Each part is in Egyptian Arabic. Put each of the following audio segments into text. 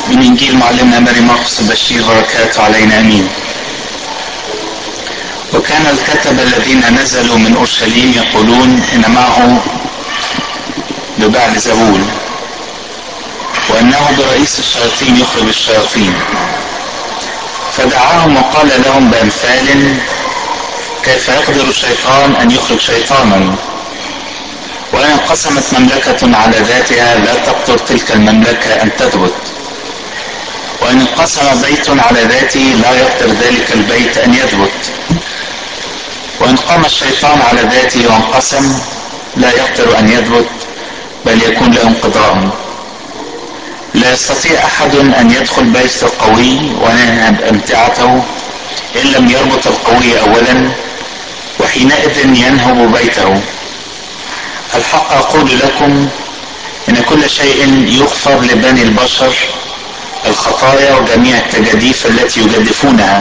من إنجيل معلمنا ماري مرقس البشير بركاته علينا أمين وكان الكتبة الذين نزلوا من أورشليم يقولون إن معه ببعل زبول وأنه برئيس الشياطين يخرج الشياطين فدعاهم وقال لهم بأمثال كيف يقدر الشيطان أن يخرج شيطانا وإن انقسمت مملكة على ذاتها لا تقدر تلك المملكة أن تثبت وإن انقسم بيت على ذاته لا يقدر ذلك البيت أن يثبت وإن قام الشيطان على ذاته وانقسم لا يقدر أن يثبت بل يكون له انقضاء لا يستطيع أحد أن يدخل بيت القوي وينهب أمتعته إن لم يربط القوي أولا وحينئذ ينهب بيته الحق أقول لكم إن كل شيء يغفر لبني البشر الخطايا وجميع التجاديف التي يجدفونها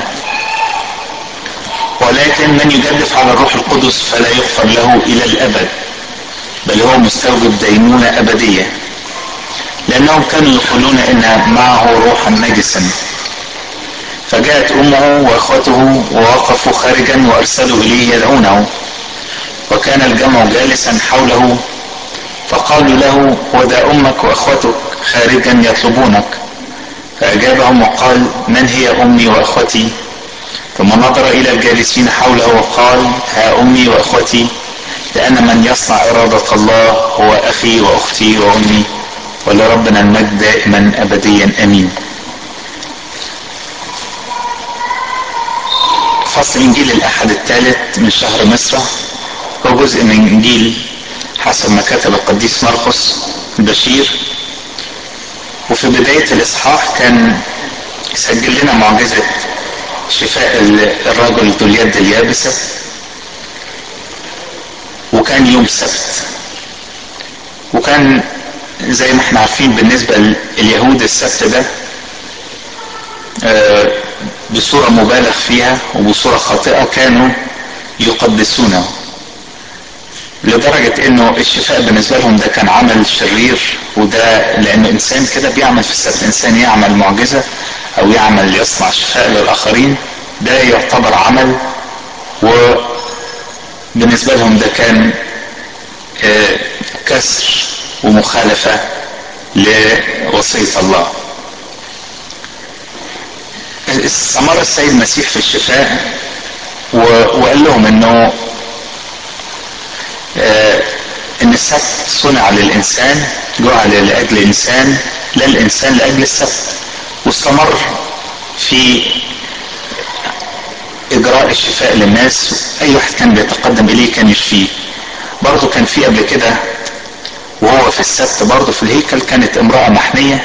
ولكن من يجدف على الروح القدس فلا يغفر له إلى الأبد بل هو مستوجب دينونة أبدية لأنهم كانوا يقولون إن معه روحا نجسا فجاءت أمه وأخوته ووقفوا خارجا وأرسلوا إليه يدعونه وكان الجمع جالسا حوله فقالوا له وذا أمك وأخوتك خارجا يطلبونك فأجابهم وقال من هي أمي وأخوتي ثم نظر إلى الجالسين حوله وقال ها أمي وأخوتي لأن من يصنع إرادة الله هو أخي وأختي وأمي ولربنا المجد دائما أبديا أمين فصل إنجيل الأحد الثالث من شهر مصر هو جزء من إنجيل حسب ما كتب القديس مرقس البشير وفي بداية الإصحاح كان سجل لنا معجزة شفاء الرجل ذو اليد اليابسة وكان يوم السبت وكان زي ما احنا عارفين بالنسبة لليهود السبت ده بصورة مبالغ فيها وبصورة خاطئة كانوا يقدسونه لدرجة انه الشفاء بالنسبة لهم ده كان عمل شرير وده لانه انسان كده بيعمل في السبت انسان يعمل معجزة او يعمل يصنع شفاء للاخرين ده يعتبر عمل وبالنسبة لهم ده كان كسر ومخالفة لوصية الله استمر السيد المسيح في الشفاء وقال لهم انه ان السبت صنع للانسان جعل لاجل الانسان لا الانسان لاجل السبت واستمر في اجراء الشفاء للناس اي واحد كان بيتقدم اليه كان يشفيه برضه كان في قبل كده وهو في السبت برضه في الهيكل كانت امرأة محنية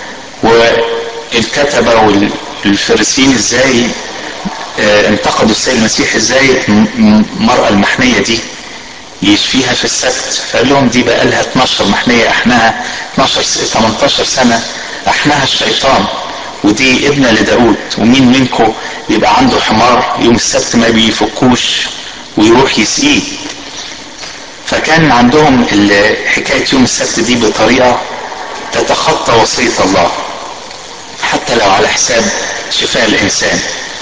والكتبة والفريسين ازاي انتقدوا السيد المسيح ازاي المرأة المحنية دي يشفيها في السبت فقال لهم دي بقى لها 12 محنية احناها 12 18 سنة احناها الشيطان ودي ابنة لداود ومين منكم يبقى عنده حمار يوم السبت ما بيفكوش ويروح يسقيه فكان عندهم حكاية يوم السبت دي بطريقة تتخطى وصية الله حتى لو على حساب شفاء الإنسان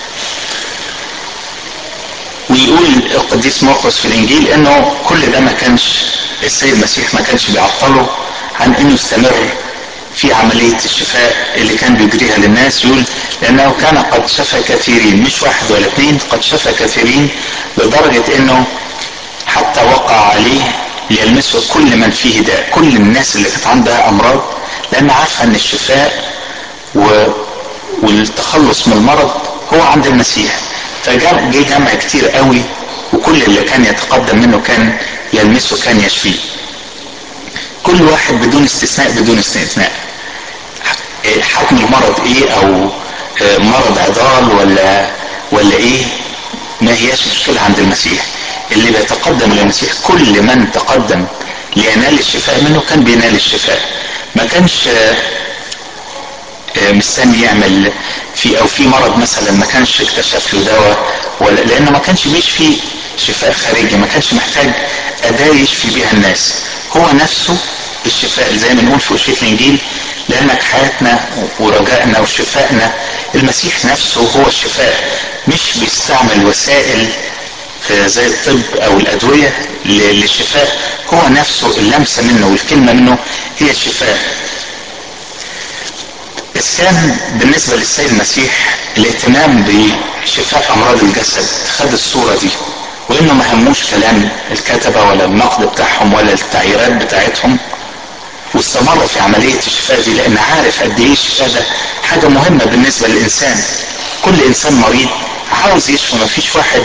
ويقول القديس مرقس في الإنجيل إنه كل ده ما كانش السيد المسيح ما كانش بيعطله عن إنه يستمر في عملية الشفاء اللي كان بيجريها للناس يقول لأنه كان قد شفى كثيرين مش واحد ولا اثنين قد شفى كثيرين لدرجة إنه حتى وقع عليه ليلمسه كل من فيه داء كل الناس اللي كانت عندها امراض لان عارفه ان الشفاء و... والتخلص من المرض هو عند المسيح فجاء جه جمع كتير قوي وكل اللي كان يتقدم منه كان يلمسه كان يشفيه كل واحد بدون استثناء بدون استثناء حجم المرض ايه او مرض عضال ولا ولا ايه ما هياش مشكلة عند المسيح اللي بيتقدم للمسيح كل من تقدم لينال الشفاء منه كان بينال الشفاء ما كانش مستني يعمل في او في مرض مثلا ما كانش اكتشف له دواء ولا لانه ما كانش بيشفي شفاء خارجي ما كانش محتاج اداه يشفي بيها الناس هو نفسه الشفاء زي ما نقول في وشية الانجيل لانك حياتنا ورجائنا وشفائنا المسيح نفسه هو الشفاء مش بيستعمل وسائل زي الطب او الادويه للشفاء هو نفسه اللمسه منه والكلمه منه هي الشفاء كان بالنسبه للسيد المسيح الاهتمام بشفاء امراض الجسد خد الصوره دي وانه ما هموش كلام الكتبه ولا النقد بتاعهم ولا التعييرات بتاعتهم واستمر في عمليه الشفاء دي لان عارف قد ايه الشفاء ده حاجه مهمه بالنسبه للانسان كل انسان مريض عاوز يشفى ما فيش واحد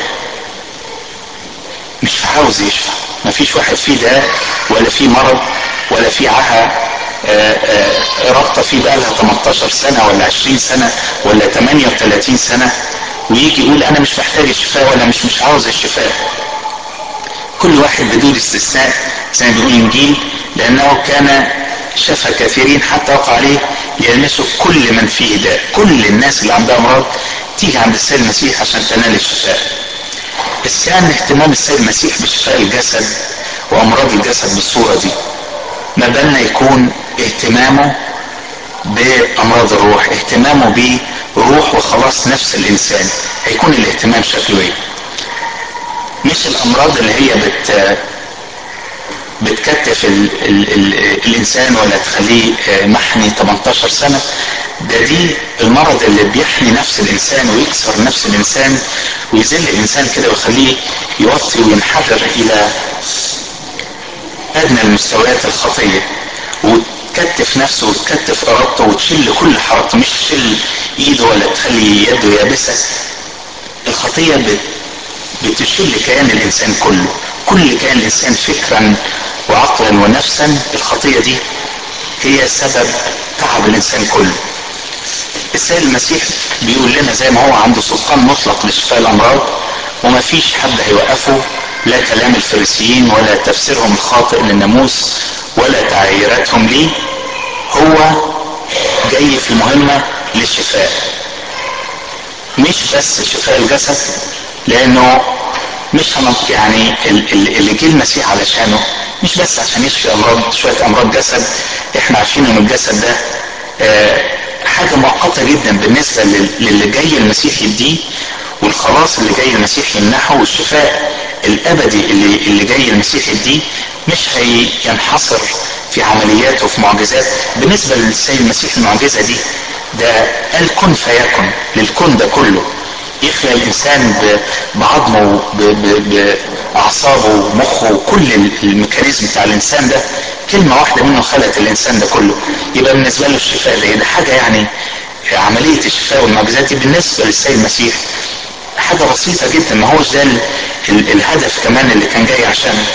مش عاوز يشفى ما فيش واحد فيه ده ولا فيه مرض ولا فيه عاهه رابطه فيه بقالها 18 سنه ولا 20 سنه ولا 38 سنه ويجي يقول انا مش محتاج الشفاء ولا مش مش عاوز الشفاء كل واحد بدون استثناء زي ما بيقول الانجيل لانه كان شفى كثيرين حتى وقع عليه يلمسوا كل من فيه داء كل الناس اللي عندها امراض تيجي عند السيد المسيح عشان تنال الشفاء بس كان اهتمام السيد المسيح بشفاء الجسد وامراض الجسد بالصوره دي ما بالنا يكون اهتمامه بامراض الروح اهتمامه بروح وخلاص نفس الانسان هيكون الاهتمام شكله ايه مش الامراض اللي هي بت بتكتف ال ال ال الانسان ولا تخليه محني 18 سنه ده دي المرض اللي بيحني نفس الانسان ويكسر نفس الانسان ويذل الانسان كده ويخليه يوطي وينحدر الى ادنى المستويات الخطيه وتكتف نفسه وتكتف ارادته وتشل كل حركته مش تشيل ايده ولا تخلي يده يابسه الخطيه بت بتشل كيان الانسان كله كل كيان الانسان فكرا وعقلا ونفسا الخطيه دي هي سبب تعب الانسان كله السيد المسيح بيقول لنا زي ما هو عنده سلطان مطلق لشفاء الامراض وما فيش حد هيوقفه لا كلام الفريسيين ولا تفسيرهم الخاطئ للناموس ولا تعييراتهم ليه هو جاي في مهمة للشفاء مش بس شفاء الجسد لانه مش هنط يعني اللي جه المسيح علشانه مش بس عشان يشفي امراض شويه امراض جسد احنا عارفين ان الجسد ده حاجه مؤقته جدا بالنسبه للي جاي المسيح يديه والخلاص اللي جاي المسيح يمنحه والشفاء الابدي اللي اللي جاي المسيح يديه مش هينحصر في عمليات وفي معجزات بالنسبه للسيد المسيح المعجزه دي ده قال كن فيكن للكون ده كله يخلق الانسان بعظمه باعصابه ومخه وكل الميكانيزم بتاع الانسان ده كلمه واحده منه خلقت الانسان ده كله يبقى بالنسبه له الشفاء ده, ده حاجه يعني عمليه الشفاء والمعجزات دي بالنسبه للسيد المسيح حاجه بسيطه جدا ما هوش ده الهدف كمان اللي كان جاي عشانه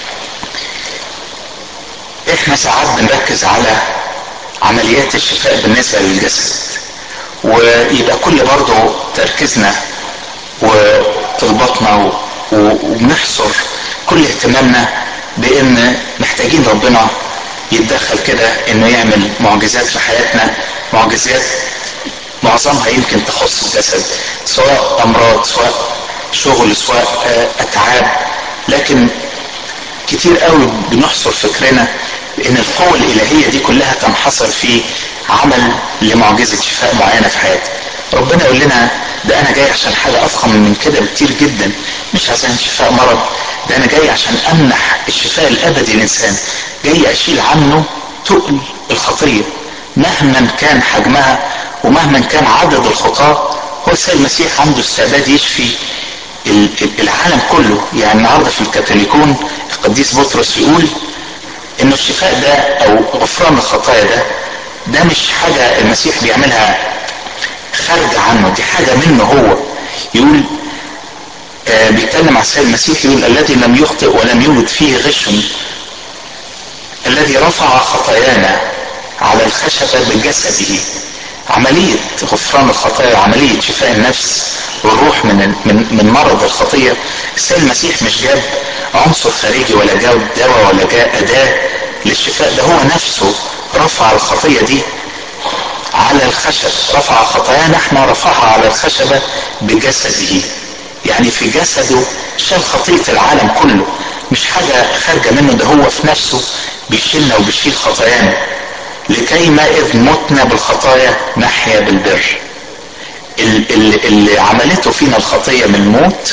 احنا ساعات بنركز على عمليات الشفاء بالنسبه للجسد ويبقى كل برضه تركيزنا وطلباتنا وبنحصر كل اهتمامنا بان محتاجين ربنا يتدخل كده انه يعمل معجزات في حياتنا معجزات معظمها يمكن تخص الجسد سواء امراض سواء شغل سواء اتعاب لكن كتير قوي بنحصر فكرنا ان القوة الالهية دي كلها تنحصر في عمل لمعجزة شفاء معينة في حياتي ربنا يقول لنا ده انا جاي عشان حاجة افخم من كده بكتير جدا مش عشان شفاء مرض ده انا جاي عشان امنح الشفاء الابدي للانسان جاي اشيل عنه تقل الخطية مهما كان حجمها ومهما كان عدد الخطاة هو السيد المسيح عنده استعداد يشفي العالم كله يعني النهارده في الكاثوليكون القديس بطرس يقول انه الشفاء ده او غفران الخطايا ده ده مش حاجة المسيح بيعملها خارجة عنه دي حاجة منه هو يقول آه بيتكلم على السيد المسيح يقول الذي لم يخطئ ولم يوجد فيه غش الذي رفع خطايانا على الخشبة بجسده عملية غفران الخطايا عملية شفاء النفس والروح من من من مرض الخطية السيد المسيح مش جاب عنصر خارجي ولا جاب دواء ولا جاب أداة للشفاء ده هو نفسه رفع الخطية دي على الخشب رفع خطايانا احنا رفعها على الخشبة بجسده يعني في جسده شال خطية العالم كله مش حاجة خارجة منه ده هو في نفسه بيشيلنا وبيشيل خطايانا لكي ما إذ متنا بالخطايا نحيا بالبر اللي, اللي عملته فينا الخطية من موت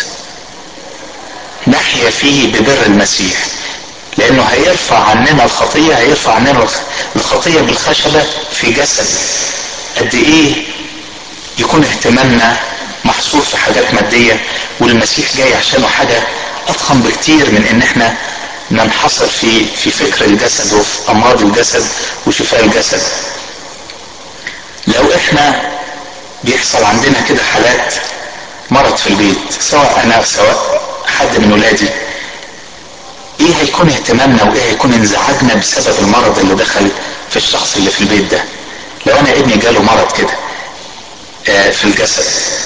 نحيا فيه ببر المسيح لانه هيرفع عننا الخطيه هيرفع عننا الخطيه بالخشبه في جسد قد ايه يكون اهتمامنا محصور في حاجات ماديه والمسيح جاي عشانه حاجه اضخم بكتير من ان احنا ننحصر في في فكر الجسد وفي امراض الجسد وشفاء الجسد لو احنا بيحصل عندنا كده حالات مرض في البيت سواء انا سواء حد من ولادي ايه هيكون اهتمامنا وايه هيكون انزعاجنا بسبب المرض اللي دخل في الشخص اللي في البيت ده لو انا ابني جاله مرض كده آه في الجسد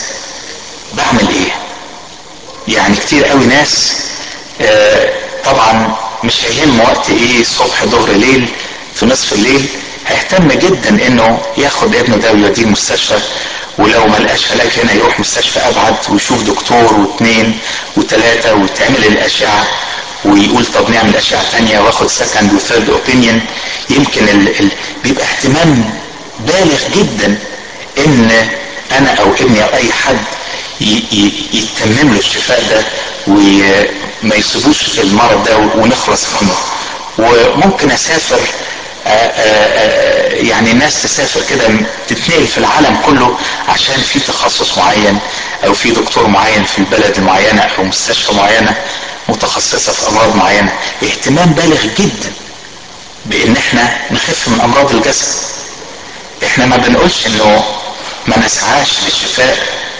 بعمل ايه يعني كتير قوي ناس آه طبعا مش هيهم وقت ايه صبح ظهر ليل في نصف الليل هيهتم جدا انه ياخد ابنه ده ويوديه المستشفى ولو ما لقاش علاج هنا يروح مستشفى ابعد ويشوف دكتور واثنين وثلاثه ويتعمل الاشعه ويقول طب نعمل اشعه ثانيه واخد سكند وثيرد اوبينيون يمكن ال ال بيبقى اهتمام بالغ جدا ان انا او ابني او اي حد يتمم له الشفاء ده وما يسيبوش المرض ده ونخلص منه وممكن اسافر آآ آآ يعني الناس تسافر كده تتنقل في العالم كله عشان في تخصص معين او في دكتور معين في البلد المعينه او مستشفى معينه متخصصه في امراض معينه اهتمام بالغ جدا بان احنا نخف من امراض الجسد احنا ما بنقولش انه ما نسعاش للشفاء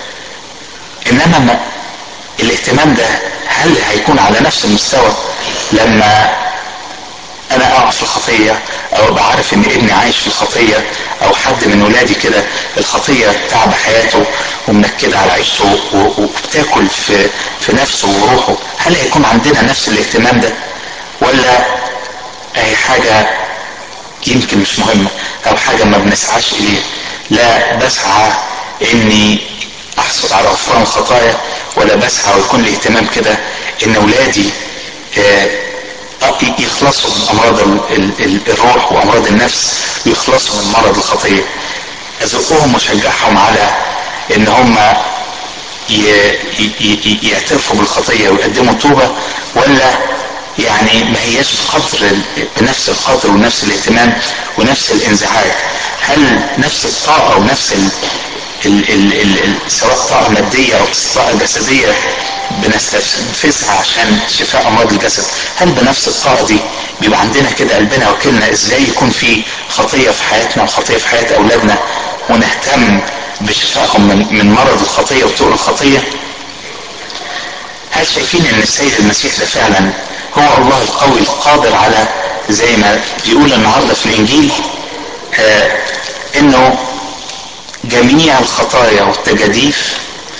انما ما الاهتمام ده هل هيكون على نفس المستوى لما انا اقع في الخطيه او ابقى عارف ان ابني عايش في الخطيه او حد من ولادي كده الخطيه تعب حياته ومنكده على عيشته وبتاكل في في نفسه وروحه هل هيكون عندنا نفس الاهتمام ده ولا اي حاجه يمكن مش مهمه او حاجه ما بنسعاش اليه لا بسعى اني احصل على غفران الخطايا ولا بسعى ويكون لي اهتمام كده ان اولادي آه يخلصوا من امراض الروح وامراض النفس ويخلصوا من مرض الخطيه ازقهم واشجعهم على ان هم يعترفوا بالخطيه ويقدموا توبه ولا يعني ما هياش بقدر بنفس القدر ونفس الاهتمام ونفس الانزعاج هل نفس الطاقه ونفس ال ال ال ال ال سواء طاقه ماديه او طاقه جسديه بنستنفذها عشان شفاء امراض الجسد هل بنفس الطاقه دي بيبقى عندنا كده قلبنا وكلنا ازاي يكون في خطيه في حياتنا وخطيه في حياه اولادنا ونهتم بشفائهم من, من مرض الخطيه وطرق الخطيه هل شايفين ان السيد المسيح ده فعلا هو الله القوي القادر على زي ما بيقول النهارده في الانجيل آه انه جميع الخطايا والتجاديف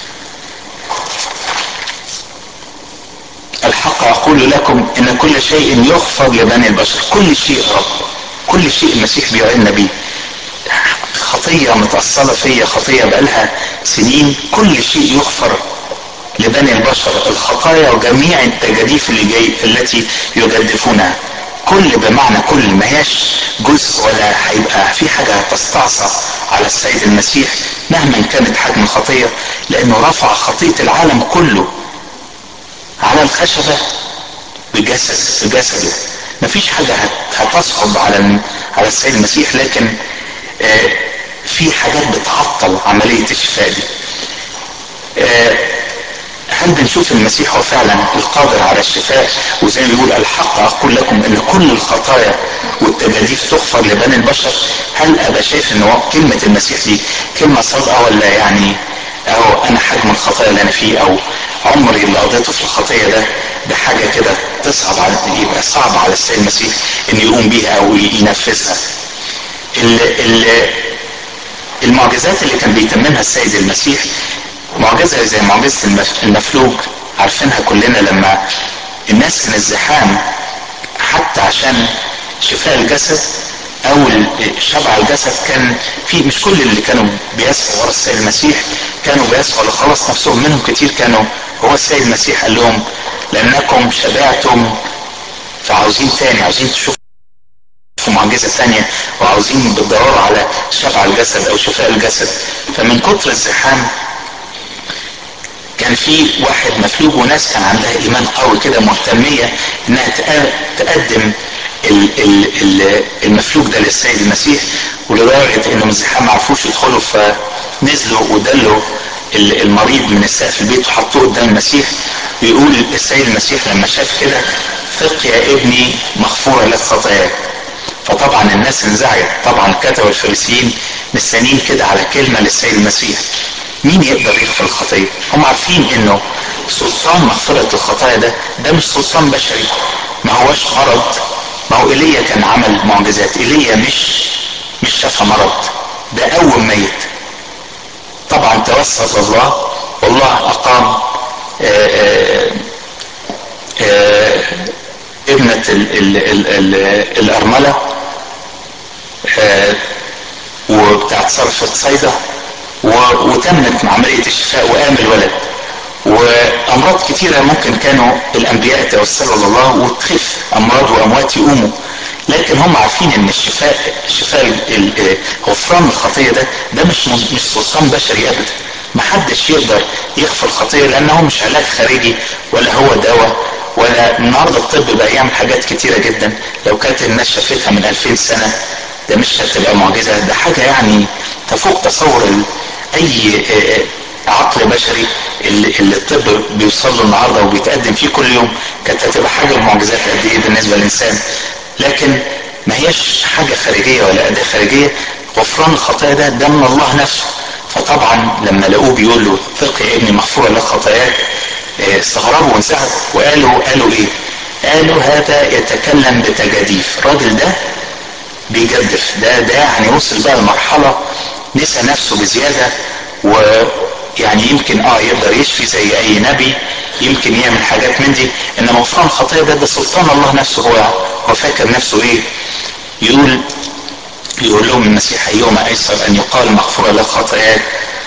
الحق اقول لكم ان كل شيء يغفر لبني البشر كل شيء رب كل شيء المسيح بيعلنا بيه خطية متأصلة فيا خطية بقالها سنين كل شيء يغفر لبني البشر الخطايا وجميع التجاديف اللي جاي التي يجدفونها كل بمعنى كل ما هياش جزء ولا هيبقى في حاجة هتستعصى على السيد المسيح مهما كانت حجم الخطية لأنه رفع خطية العالم كله على الخشبة بجسد بجسده مفيش حاجة هتصعب على على السيد المسيح لكن آه في حاجات بتعطل عملية الشفاء دي آه هل بنشوف المسيح هو فعلا القادر على الشفاء وزي ما بيقول الحق اقول لكم ان كل الخطايا والتجاديف تغفر لبني البشر هل ابقى شايف ان كلمه المسيح دي كلمه صادقه ولا يعني اهو انا حجم الخطايا اللي انا فيه او عمري اللي قضيته في الخطيه ده ده حاجه كده تصعب على يبقى صعب على السيد المسيح انه يقوم بيها او ينفذها ال ال المعجزات اللي كان بيتممها السيد المسيح معجزه زي معجزه المفلوج عارفينها كلنا لما الناس كان الزحام حتى عشان شفاء الجسد او شبع الجسد كان في مش كل اللي كانوا بيسعوا ورا السيد المسيح كانوا بيسعوا لخلاص نفسهم منهم كتير كانوا هو السيد المسيح قال لهم لانكم شبعتم فعاوزين تاني عاوزين تشوفوا في معجزة ثانية وعاوزين بتدوروا على شفع الجسد أو شفاء الجسد فمن كتر الزحام كان في واحد مفلوج وناس كان عندها إيمان قوي كده مهتمية إنها تقدم المفلوج ده للسيد المسيح ولدرجة إنهم الزحام ما عرفوش يدخلوا فنزلوا ودلوا المريض من السقف البيت وحطوه قدام المسيح ويقول السيد المسيح لما شاف كده ثق يا ابني مغفورة لك خطاياك فطبعا الناس انزعجت طبعا الكتبة والفريسيين مستنيين كده على كلمة للسيد المسيح مين يقدر يغفر الخطية هم عارفين انه سلطان مغفرة الخطايا ده ده مش سلطان بشري ما هوش مرض ما هو ايليا كان عمل معجزات ايليا مش مش شفى مرض ده قوم ميت طبعا توسط الله والله اقام آآ آآ ابنة ال ال ال ال الارملة وبتاعت صرفة صيدا وتمت عملية الشفاء وقام الولد وامراض كتيرة ممكن كانوا الانبياء توسلوا لله وتخف امراض واموات يقوموا لكن هم عارفين ان الشفاء شفاء غفران الخطية ده ده مش مش سلطان بشري ابدا محدش يقدر يغفر الخطية لانه مش علاج خارجي ولا هو دواء ولا النهارده الطب بقى يعمل حاجات كتيرة جدا لو كانت الناس شافتها من 2000 سنة ده مش هتبقى معجزة ده حاجة يعني تفوق تصور اي عقل بشري اللي, اللي الطب بيوصل له النهارده وبيتقدم فيه كل يوم كانت هتبقى حاجه معجزات قد ايه بالنسبه للانسان لكن ما هيش حاجه خارجيه ولا اداه خارجيه غفران الخطايا ده ده من الله نفسه فطبعا لما لقوه بيقول له ثق يا ابني مغفوره لك خطاياك استغربوا وانزعجوا وقالوا قالوا ايه؟ قالوا هذا يتكلم بتجاديف الراجل ده بيجدف ده ده يعني وصل بقى لمرحله نسى نفسه بزياده ويعني يمكن اه يقدر يشفي زي اي نبي يمكن يعمل حاجات من دي انما غفران الخطايا ده ده سلطان الله نفسه هو هو فاكر نفسه ايه يقول يقول لهم المسيح ايهما ايسر ان يقال مغفوره لك خطاياك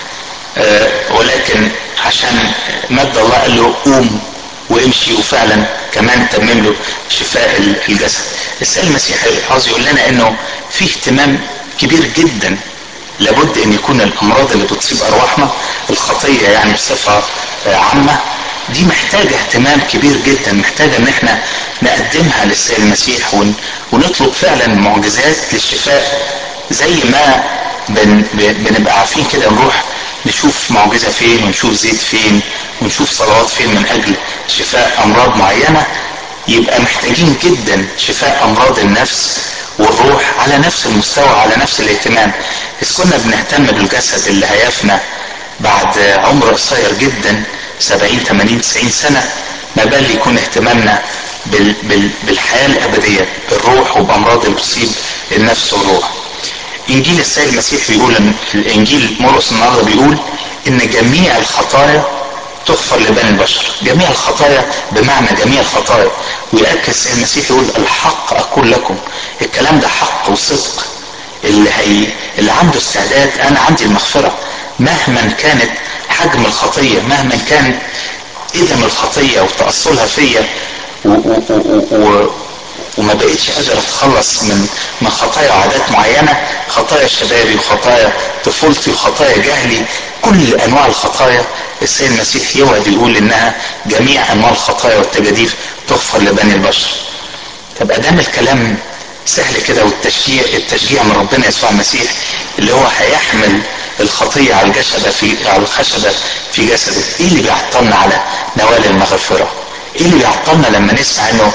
آه ولكن عشان مد الله قال له قوم وامشي وفعلا كمان تمم له شفاء الجسد السيد المسيح عاوز يقول لنا انه في اهتمام كبير جدا لابد ان يكون الامراض اللي بتصيب ارواحنا الخطيه يعني بصفه عامه دي محتاجه اهتمام كبير جدا محتاجه ان احنا نقدمها للسيد المسيح ونطلب فعلا معجزات للشفاء زي ما بن بنبقى عارفين كده نروح نشوف معجزه فين ونشوف زيت فين ونشوف صلوات فين من اجل شفاء امراض معينه يبقى محتاجين جدا شفاء امراض النفس والروح على نفس المستوى على نفس الاهتمام إذ كنا بنهتم بالجسد اللي هيفنى بعد عمر قصير جدا 70 80 90 سنة ما بال يكون اهتمامنا بال بال بالحياة الأبدية بالروح وبأمراض اللي بتصيب النفس والروح إنجيل السيد المسيح بيقول إن الإنجيل مرقس النهارده بيقول إن جميع الخطايا تغفر لبني البشر جميع الخطايا بمعنى جميع الخطايا ويأكد السيد المسيح يقول الحق أقول لكم الكلام ده حق وصدق اللي هي اللي عنده استعداد انا عندي المغفره مهما كانت حجم الخطيه مهما كان ادم الخطيه وتاصلها فيا و و و و وما بقتش قادر اتخلص من من خطايا وعادات معينه خطايا شبابي وخطايا طفولتي وخطايا جهلي كل انواع الخطايا السيد المسيح يوعد يقول انها جميع انواع الخطايا والتجاديف تغفر لبني البشر طب ادام الكلام سهل كده والتشجيع التشجيع من ربنا يسوع المسيح اللي هو هيحمل الخطية على الجسد في على الخشبة في جسده ايه اللي بيعطلنا على نوال المغفرة ايه اللي بيعطلنا لما نسمع انه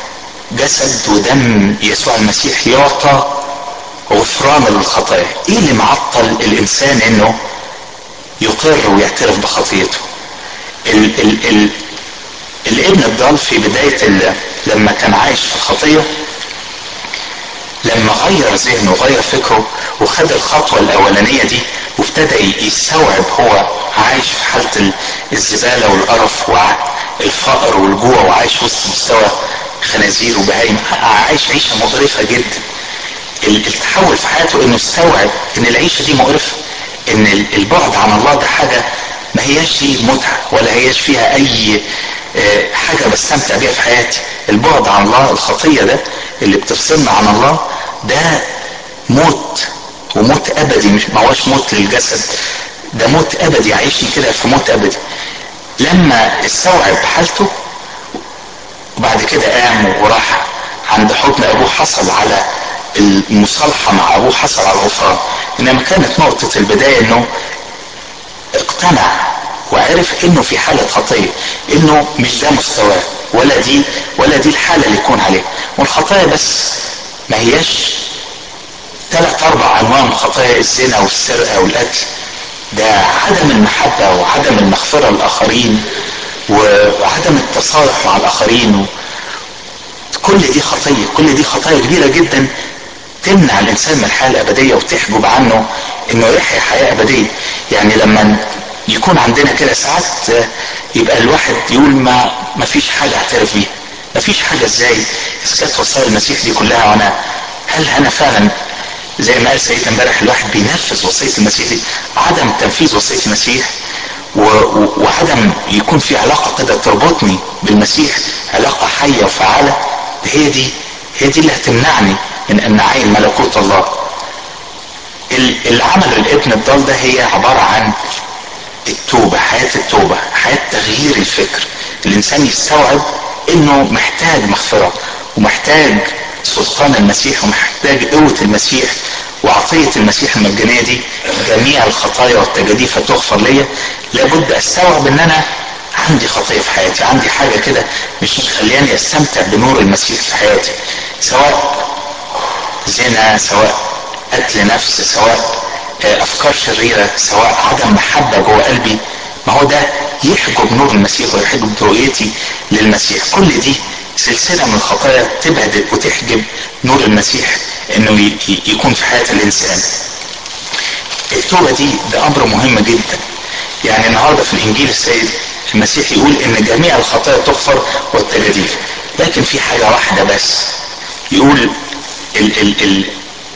جسد ودم يسوع المسيح يعطى غفران للخطايا ايه اللي معطل الانسان انه يقر ويعترف بخطيته ال ال ال الابن الضال في بداية لما كان عايش في الخطية لما غير ذهنه وغير فكره وخد الخطوة الأولانية دي وابتدى يستوعب هو عايش في حالة الزبالة والقرف والفقر والجوع وعايش وسط مستوى خنازير وبهايم عايش عيشة مقرفة جدا التحول في حياته انه استوعب ان العيشة دي مقرفة ان البعد عن الله ده حاجة ما هياش دي متعة ولا هياش فيها اي حاجة بستمتع بيها في حياتي البعد عن الله الخطية ده اللي بتفصلنا عن الله ده موت وموت ابدي مش ما هوش موت للجسد ده موت ابدي عايشني كده في موت ابدي لما استوعب حالته وبعد كده قام وراح عند حضن ابوه حصل على المصالحه مع ابوه حصل على الغفران انما كانت نقطه البدايه انه اقتنع وعرف انه في حاله خطيه انه مش ده مستواه ولا دي ولا دي الحاله اللي يكون عليها والخطايا بس ما هياش ثلاث اربع انواع من خطايا الزنا والسرقه والقتل ده عدم المحبه وعدم المغفره للاخرين وعدم التصالح مع الاخرين و... كل دي خطيه كل دي خطايا كبيره جدا تمنع الانسان من الحياه الابديه وتحجب عنه انه يحيا حياه ابديه يعني لما يكون عندنا كده ساعات يبقى الواحد يقول ما ما فيش حاجه اعترف بيها ما فيش حاجه ازاي اذا كانت وصايا المسيح دي كلها وانا هل انا فعلا زي ما قال سيدنا امبارح الواحد بينفذ وصيه المسيح دي عدم تنفيذ وصيه المسيح و... و... وعدم يكون في علاقه كده تربطني بالمسيح علاقه حيه وفعاله هي دي هي دي اللي هتمنعني من ان اعين ملكوت الله اللي عمله الابن الضال ده هي عباره عن التوبه حياه التوبه حياه تغيير الفكر الانسان يستوعب انه محتاج مغفره ومحتاج سلطان المسيح ومحتاج قوه المسيح وعطيه المسيح المجانيه دي جميع الخطايا والتجاديف تغفر ليا لابد استوعب ان انا عندي خطيه في حياتي عندي حاجه كده مش مخلياني استمتع بنور المسيح في حياتي سواء زنا سواء قتل نفس سواء افكار شريره سواء عدم محبه جوه قلبي ما هو ده يحجب نور المسيح ويحجب رؤيتي للمسيح كل دي سلسله من الخطايا تبعد وتحجب نور المسيح انه يكون في حياه الانسان التوبه دي ده امر مهم جدا يعني النهارده في الانجيل السيد المسيح يقول ان جميع الخطايا تغفر والتجاديف لكن في حاجه واحده بس يقول ال ال ال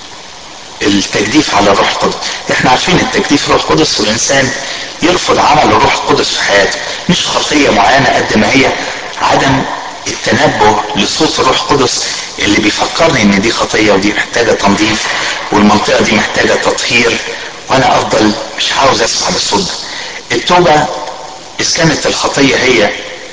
التجديف على الروح القدس احنا عارفين التجديف روح القدس والانسان يرفض عمل الروح القدس في حياته مش خطيه معينه قد ما هي عدم التنبه لصوت الروح القدس اللي بيفكرني ان دي خطيه ودي محتاجه تنظيف والمنطقه دي محتاجه تطهير وانا افضل مش عاوز اسمع للصوت ده التوبه اذا كانت الخطيه هي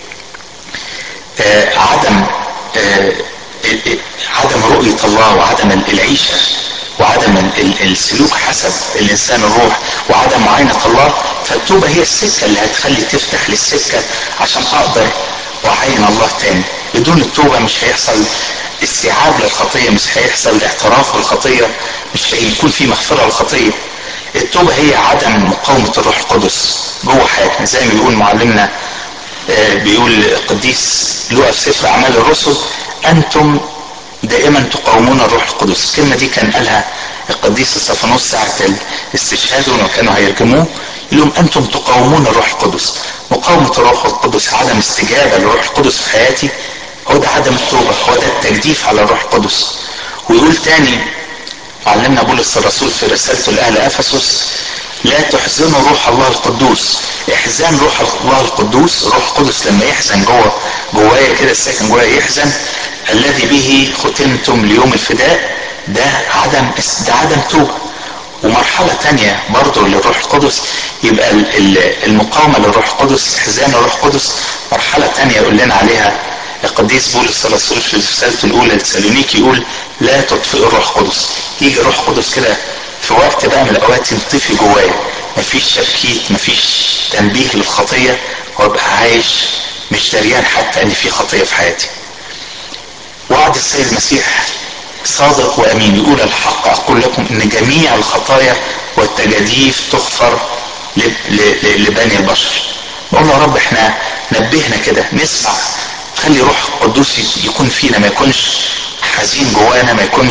آه عدم آه عدم رؤيه الله وعدم العيشه وعدم السلوك حسب الانسان الروح وعدم معاينه الله فالتوبه هي السكه اللي هتخلي تفتح للسكه عشان اقدر واعين الله تاني بدون التوبه مش هيحصل استيعاب للخطيه مش هيحصل اعتراف بالخطيه مش هيكون في مغفره للخطيه التوبه هي عدم مقاومه الروح القدس جوه حياتنا زي ما بيقول معلمنا بيقول القديس لوقا في سفر اعمال الرسل انتم دائما تقاومون الروح القدس الكلمة دي كان قالها القديس استفانوس ساعة الاستشهاد لما كانوا هيرجموه يقول لهم أنتم تقاومون الروح القدس مقاومة الروح القدس عدم استجابة للروح القدس في حياتي هو ده عدم التوبة هو ده التجديف على الروح القدس ويقول تاني معلمنا بولس الرسول في رسالته لأهل أفسس لا تحزنوا روح الله القدوس احزان روح الله القدوس الروح القدس لما يحزن جوه جوايا كده الساكن جوايا يحزن الذي به ختمتم ليوم الفداء ده عدم ده عدم توبه ومرحلة تانية برضه للروح القدس يبقى المقاومة للروح القدس احزان الروح القدس مرحلة تانية يقول لنا عليها القديس بولس الرسول في رسالته الأولى لسالونيكي يقول لا تطفئوا الروح القدس يجي الروح القدس كده في وقت بقى من الأوقات ينطفي جوايا مفيش تبكيت مفيش تنبيه للخطية وابقى عايش مش دريان حتى ان في خطية في حياتي وعد السيد المسيح صادق وامين يقول الحق اقول لكم ان جميع الخطايا والتجاديف تغفر لبني البشر نقول يا رب احنا نبهنا كده نسمع خلي روح القدوس يكون فينا ما يكونش حزين جوانا ما يكونش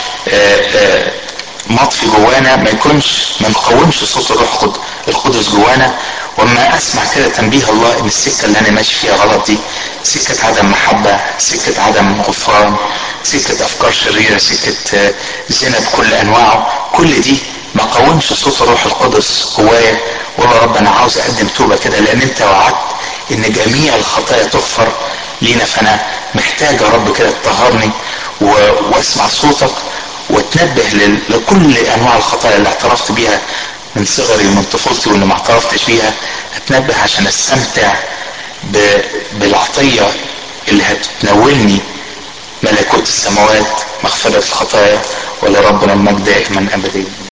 مطفي جوانا ما يكونش ما نقاومش صوت الروح القدس جوانا واما اسمع كده تنبيه الله ان السكه اللي انا ماشي فيها غلط دي سكه عدم محبه سكه عدم غفران سكه افكار شريره سكه زنا بكل انواعه كل دي ما قاومش صوت الروح القدس جوايا ولا رب انا عاوز اقدم توبه كده لان انت وعدت ان جميع الخطايا تغفر لينا فانا محتاج يا رب كده تطهرني واسمع صوتك واتنبه لل- لكل انواع الخطايا اللي اعترفت بيها من صغري ومن طفولتي واللي ما اعترفتش بيها اتنبه عشان استمتع ب- بالعطية اللي هتنولني ملكوت السماوات مغفرة الخطايا ولربنا المجد دائما ابديا